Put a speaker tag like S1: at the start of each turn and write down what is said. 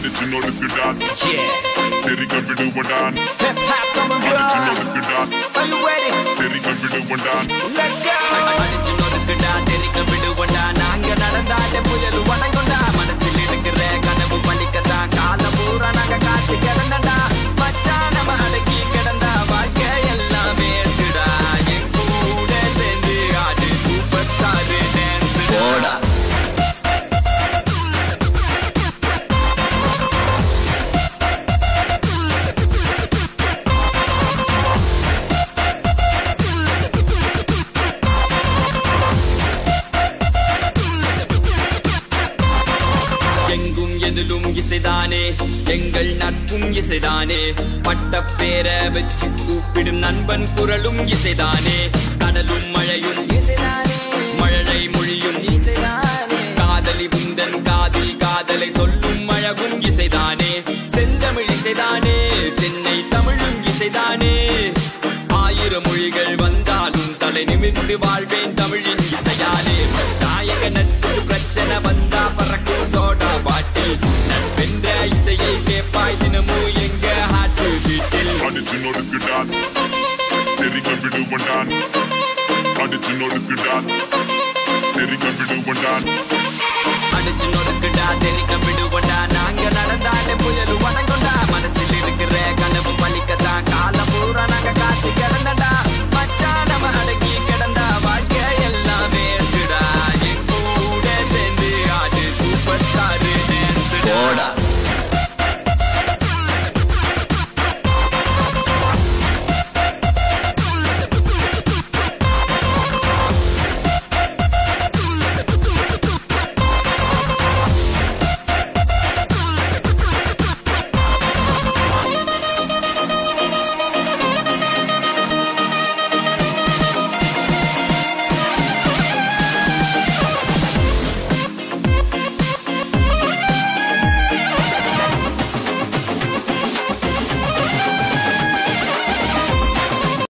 S1: அடிச்சு நொறுக்குடா
S2: Yeah.
S1: தெரிக்க விடுவடா
S2: Hip hop number
S1: அடிச்சு
S2: one.
S1: நொறுக்குடா
S2: Are you ready?
S1: தெரிக்க விடுவடா
S2: Let's go. அடிச்சு நொறுக்குடா தெரிக்க விடுவண்டா நாங்க நடந்தாலே புயல் வணங்குண்டா மனசில் இருக்கிற கனவு பலிக்கத்தான் காலம் பூரா நாங்க காத்து கிடந்தடா மச்சான் நம்ம அடங்கி கிடந்தா வாழ்க்கை எல்லாமே இருக்குடா என் கூட சேர்ந்து ஆடு சூப்பர் ஸ்டார் டான்ஸ் போடா எங்கும் எதிலும் இசைதானே எங்கள் நட்பும் இசைதானே பட்ட பேர வச்சு கூப்பிடும் நண்பன் குரலும் இசைதானே கடலும் மழையும் இசைதானே மழலை மொழியும் இசைதானே காதலி உந்தன் காதில் காதலை சொல்லும் அழகும் இசைதானே செந்தமிழ் இசைதானே சென்னை தமிழும் இசைதானே ஆயிரம் மொழிகள் வந்தாலும் தலை நிமிர்ந்து வாழ்வேன் தமிழின் இசையாலே சாயக நட்பு பிரச்சனை வந்தா பறக்கும் சோடா பாட்டில் நட்பென்ற இசையை கேட்பாய் தினமும் எங்க ஹாட்டு வீட்டில்
S1: அடிச்சு நொறுக்குடா தெரிக்க விடுவடா அடிச்சு நொறுக்குடா தெரிக்க விடுவடா
S2: அடிச்சு நொறுக்குடா தெரிக்க விடுவண்டா நாங்க நடந்தாலே புயல் வணங்குண்டா மனசில் இருக்கிற கனவு பலிக்கத்தான் காலம் பூரா நாங்க காத்து கிடந்தடா மச்சான் நம்ம அடங்கி கிடந்தா வாழ்க்கை எல்லாமே இருக்குடா என் கூட சேர்ந்து ஆடு சூப்பர் ஸ்டார் டான்ஸ் போடா